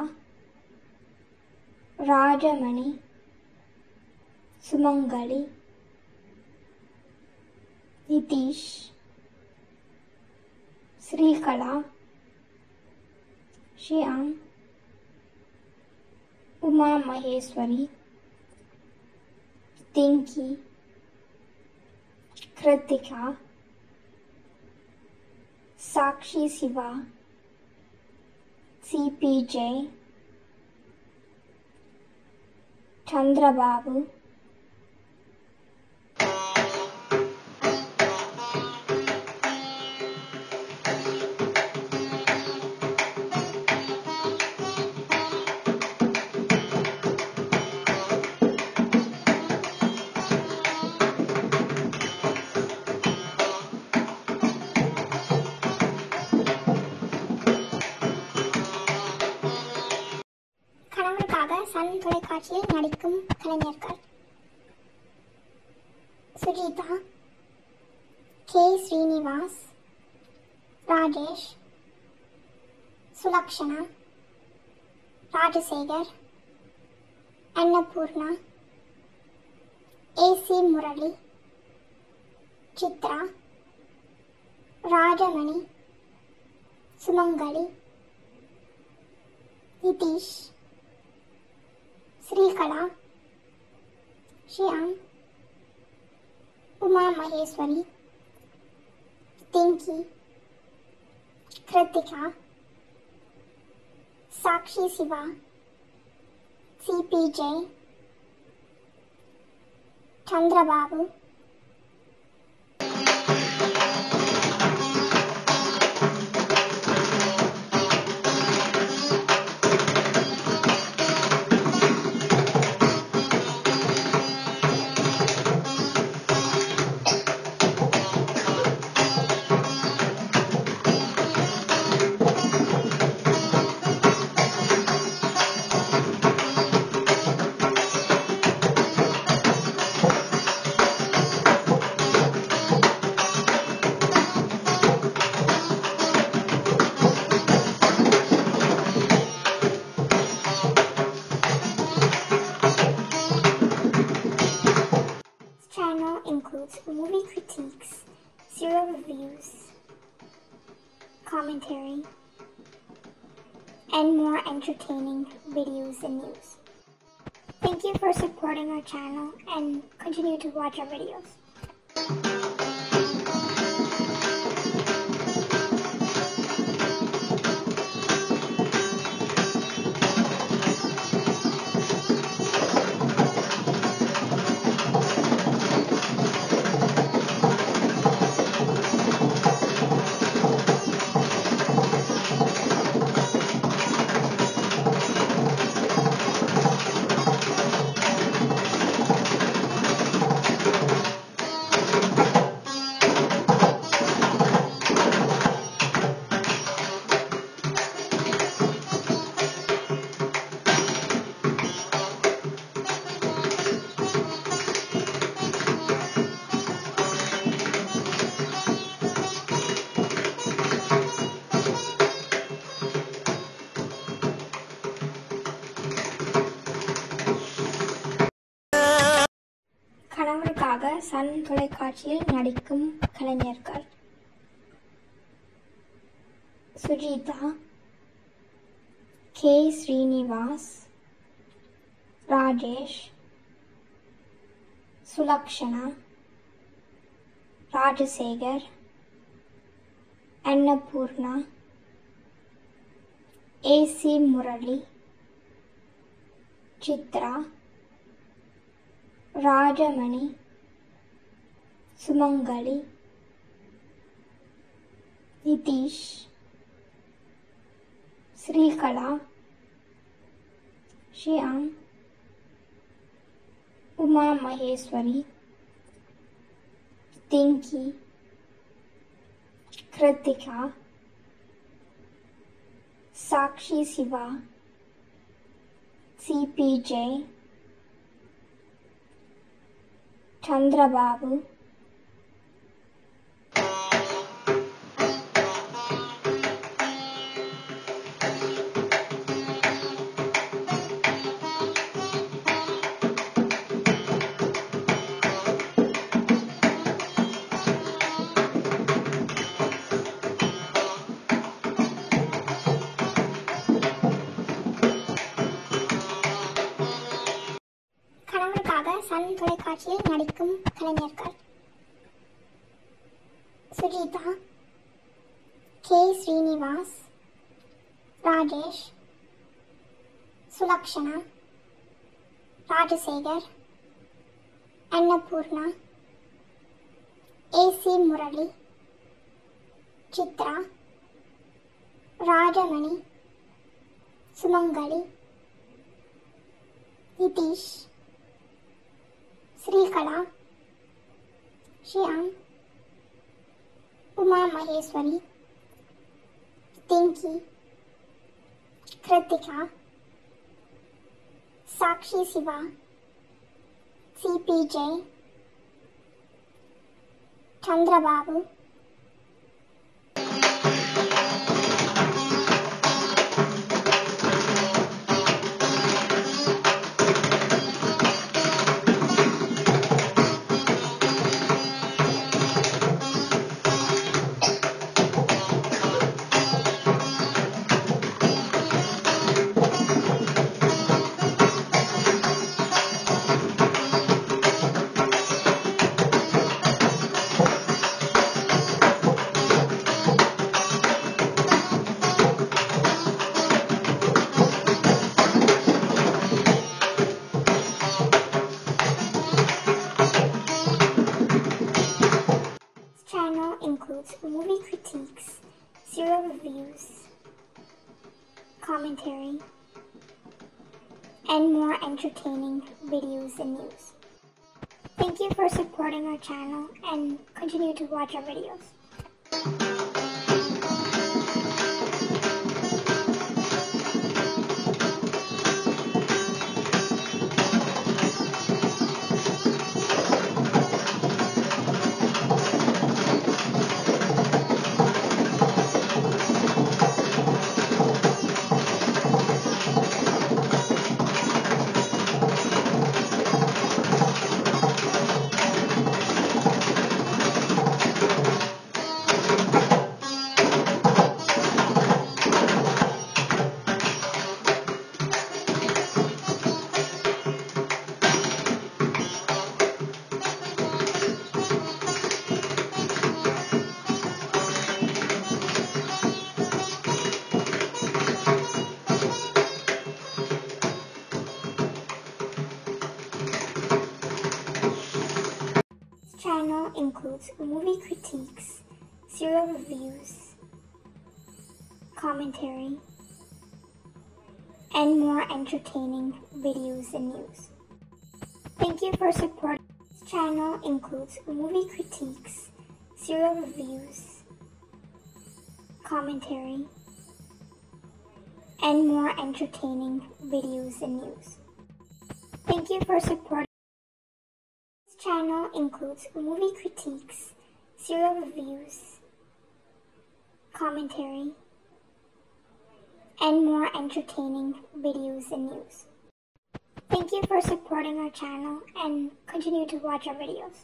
ராஜமணி சுமங்கலி நிதிஷ் ஸ்ரீகலா ஷியாம் உமா மகேஸ்வரி திங்கி கிருத்திகா சாக்ஷி சிவா சிபிஜே చంద్రబాబు கணவருக்காக சன் தொலைக்காட்சியில் நடிக்கும் கலைஞர்கள் Sujitha K Srinivas Rajesh Sulakshana Rajasekar Annapoorna AC Murali Chitra Rajamani Sumangali Nithish Srikala, Shyam, Uma Maheswari, Tinky, Kritika, Sakshi Siva, CPJ, Chandrababu, This channel includes movie critiques, serial reviews, commentary, and more entertaining videos and news. Thank you for supporting our channel and continue to watch our videos. கணவருக்காக Sun தொலைக்காட்சியில் நடிக்கும் கலைஞர்கள் Sujitha K Srinivas Rajesh Sulakshana Rajasekar Annapoorna AC Murali Chitra Rajamani Sumangali Nithish Srikala Shyam Uma Maheswari திங்கி Kiruthika Sakshi Siva CBJ Chandrababu கணவருக்காக Sun தொலைக்காட்சியில் நடிக்கும் கலைஞர்கள் Sujitha K Srinivas Rajesh Sulakshana Rajasekar Annapoorna AC Murali Chitra Rajamani Sumangali Nithish Srikala Shyam Uma Maheshwari Pinky Krittika Sakshi Shiva సిపిజే Chandrababu movie critiques, serial reviews, commentary, and more entertaining videos and news. Thank you for supporting our channel and continue to watch our videos. This channel includes movie critiques, serial reviews, commentary, and more entertaining videos and news. Thank you for supporting. This channel includes movie critiques, serial reviews, commentary, and more entertaining videos and news. Thank you for supporting. This channel includes movie critiques, serial reviews, commentary, and more entertaining videos and news. Thank you for supporting our channel and continue to watch our videos.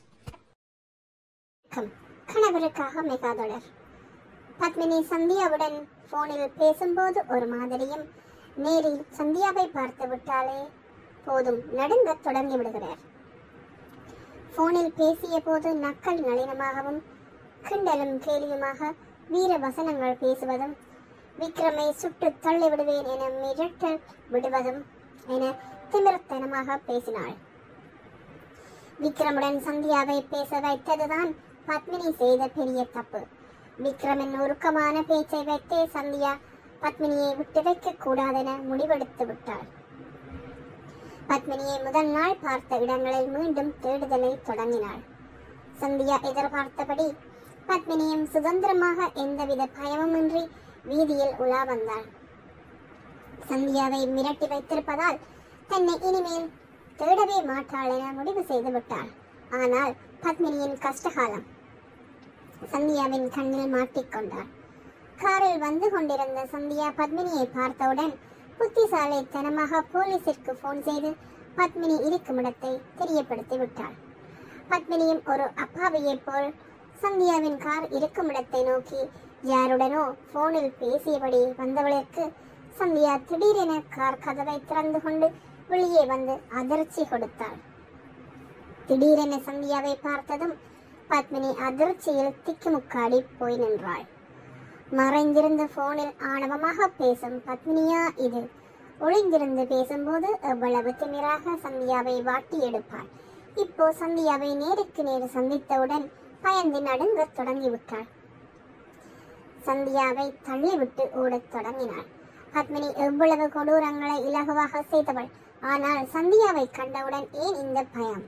வணக்கம் கணவருக்காக மெகாதொடர் பத்மினி சந்தியாவுடன் போனில் பேசும்போது ஒரு மாதிரியும் நேரில் சந்தியாவை பார்த்து விட்டாலே போதும் நடுங்கத் தொடங்கி விடுகிறார் போனில் பேசிய போது நக்கல் நளினமாகவும் கிண்டலும் கேலியுமாக வீர வசனங்கள் பேசுவதும் விக்ரமை சுட்டு தள்ளி விடுவேன் என மிரட்டல் விடுவதும் என திமிரத்தனமாக பேசினாள் விக்ரமுடன் சந்தியாவை பேச வைத்ததுதான் பத்மினி செய்த பெரிய தப்பு விக்ரமின் உருக்கமான பேச்சை வைத்தே சந்தியா பத்மினியை விட்டு வைக்க கூடாதென முடிவெடுத்து விட்டாள் பத்மினியை முதல் நாள் பார்த்த இடங்களில் மீண்டும் தேடுதலை தொடங்கினாள் சந்தியா எதிர்பார்த்தபடி பத்மினியும் சுதந்திரமாக எந்தவித பயமுமின்றி வீதியில் உலா வந்தாள் சந்தியாவை மிரட்டி வைத்திருப்பதால் தன்னை இனிமேல் தேடவே மாட்டாள் என முடிவு செய்து விட்டாள் ஆனால் பத்மினியின் கஷ்டகாலம் சந்தியாவின் கண்ணில் மாட்டிக்கொண்டாள் காரில் வந்து கொண்டிருந்த சந்தியா பத்மினியை பார்த்தவுடன் புத்திசாலித்தனமாக போலீசிற்கு போன் செய்து பத்மினி இருக்கும் இடத்தை தெரியப்படுத்தி விட்டாள் பத்மினியும் ஒரு அப்பாவியைப் போல் சந்தியாவின் கார் இருக்கும் இடத்தை நோக்கி யாருடனோ போனில் பேசியபடி வந்தவளுக்கு சந்தியா திடீரென கார் கதவை திறந்து கொண்டு வெளியே வந்து அதிர்ச்சி கொடுத்தாள் திடீரென சந்தியாவை பார்த்ததும் பத்மினி அதிர்ச்சியில் திக்குமுக்காடி போய் நின்றாள் மறைந்திருந்த போனில் ஆணவமாக பேசும் பத்மினியா இது ஒளிந்திருந்து பேசும்போது எவ்வளவு திமிராக சந்தியாவை வாட்டி எடுப்பாள் இப்போ சந்தியாவை நேருக்கு நேர் சந்தித்தவுடன் பயந்து நடுங்கத் தொடங்கிவிட்டாள் சந்தியாவை தள்ளிவிட்டு ஓடத் தொடங்கினாள் பத்மினி எவ்வளவு கொடூரங்களை இலகுவாக செய்தவள் ஆனால் சந்தியாவை கண்டவுடன் ஏன் இந்த பயம்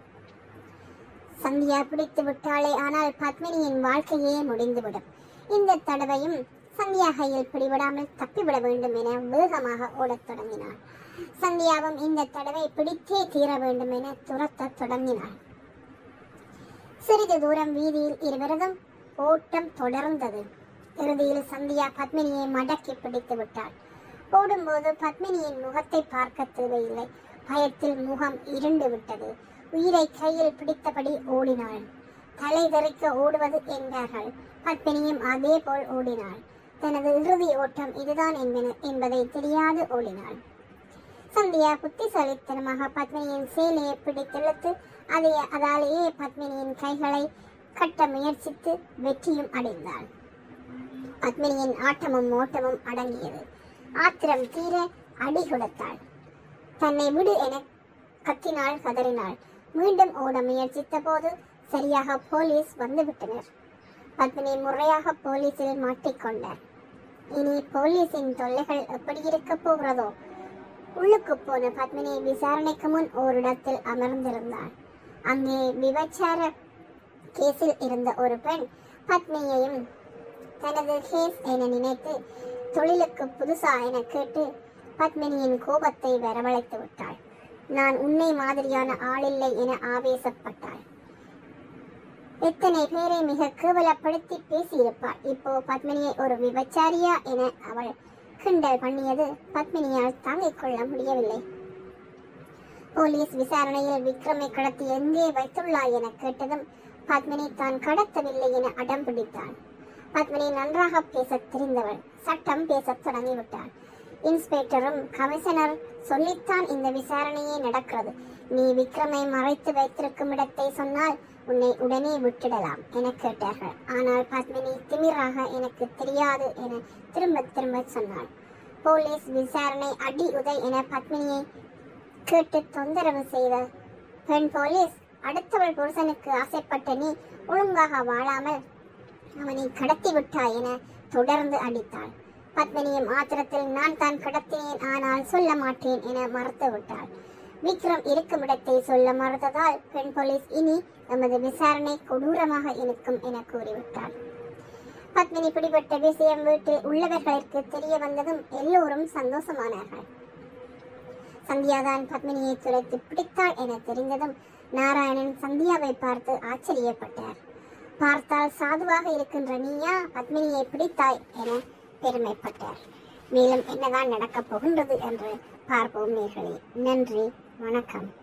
சந்தியா பிடித்து விட்டாளே ஆனால் பத்மினியின் வாழ்க்கையே முடிந்துவிடும் இந்த தடவையும் சந்தியா கையில் பிடிபடாமல் தப்பிவிட வேண்டும் என வேகமாக ஓடத் தொடங்கினாள் சந்தியாவும் இந்த தடவை பிடித்தே தீர வேண்டும் என துரத்தத் தொடங்கினாள் சிறிது தூரம் வீதியில் இருவரதும் ஓட்டம் தொடர்ந்தது இறுதியில் சந்தியா பத்மினியை மடக்கி பிடித்து விட்டாள் ஓடும்போது பத்மினியின் முகத்தை பார்க்க தேவையில்லை பயத்தில் முகம் இருண்டு விட்டது உயிரை கையில் பிடித்தபடி ஓடினாள் தலை தெறிக்க ஓடுவது என்றார்கள் பத்மினியும் அதே போல் ஓடினாள் தனது இறுதி ஓட்டம் இதுதான் என்பன- என்பதை தெரியாது ஓடினாள் சந்தியா புத்திசாலித்தனமாக பத்மினியின் சேலையை பிடித்திழுத்து அதை அதாலேயே பத்மினியின் கைகளை கட்ட முயற்சித்து வெற்றியும் அடைந்தாள் பத்மினியின் ஆட்டமும் ஓட்டமும் அடங்கியது ஆத்திரம் தீர அடி கொடுத்தாள் தன்னை விடு என கத்தினாள் கதறினாள் மீண்டும் ஓட முயற்சித்த போது சரியாக போலீஸ் வந்துவிட்டனர் பத்மினி முறையாக போலீசில் மாட்டிக்கொண்டார் இனி போலீசின் தொல்லைகள் எப்படி இருக்க போகிறதோ உள்ளுக்கு போன பத்மினி விசாரணைக்கு முன் ஓரிடத்தில் அமர்ந்திருந்தாள் அங்கே விபச்சார கேஸில் இருந்த ஒரு பெண் பத்மினியையும் தனது கேஸ் என நினைத்து தொழிலுக்கு புதுசா என கேட்டு பத்மினியின் கோபத்தை வரவழைத்து விட்டாள் நான் உன்னை மாதிரியான ஆளில்லை என ஆவேசப்பட்டாள் எத்தனை பேரை மிக கேவலப்படுத்தி பேசியிருப்பாள் இப்போ பத்மினியை ஒரு விபச்சாரியா என அவள் கிண்டல் பண்ணியது பத்மினியால் தாங்கிக் கொள்ள முடியவில்லை போலீஸ் விசாரணையில் விக்ரமை கடத்தி எங்கே வைத்துள்ளாய் என கேட்டதும் பத்மினி தான் கடத்தவில்லை என அடம் பிடித்தாள் பத்மினி நன்றாக பேசத் தெரிந்தவள் சட்டம் பேசத் தொடங்கிவிட்டாள் இன்ஸ்பெக்டரும் கமிஷனர் சொல்லித்தான் இந்த விசாரணையே நடக்கிறது நீ விக்ரமை மறைத்து வைத்திருக்கும் இடத்தை சொன்னால் உன்னை உடனே விட்டுடலாம் என கேட்டார்கள் ஆனால் பத்மினி திமிராக எனக்கு தெரியாது என திரும்ப திரும்ப சொன்னாள் போலீஸ் விசாரணை அடி உதை என பத்மினியை கேட்டு தொந்தரவு செய்த பெண் போலீஸ் அடுத்தவள் புருஷனுக்கு ஆசைப்பட்ட நீ ஒழுங்காக வாழாமல் அவனை கடத்தி விட்டாய் என தொடர்ந்து அடித்தாள் பத்மினியும் ஆத்திரத்தில் நான் தான் கடத்தினேன் ஆனால் சொல்ல மாட்டேன் என மறுத்து விட்டாள் விக்ரம் இருக்கும் இடத்தை சொல்ல மறுத்ததால் பெண் போலீஸ் இனி நமது விசாரணை கொடூரமாக இருக்கும் என கூறிவிட்டாள் பத்மினி பிடிபட்ட விஷயம் வீட்டில் உள்ளவர்களுக்கு தெரிய வந்ததும் எல்லோரும் சந்தோஷமானார்கள் சந்தியாதான் பத்மினியை துரைத்து பிடித்தாள் என தெரிந்ததும் நாராயணன் சந்தியாவை பார்த்து ஆச்சரியப்பட்டார் பார்த்தால் சாதுவாக இருக்கின்ற நீயா பத்மினியை பிடித்தாய் என பெருமைப்பட்டார் மேலும் என்னதான் நடக்கப் போகின்றது என்று பார்ப்போம் நேர்களே நன்றி வணக்கம்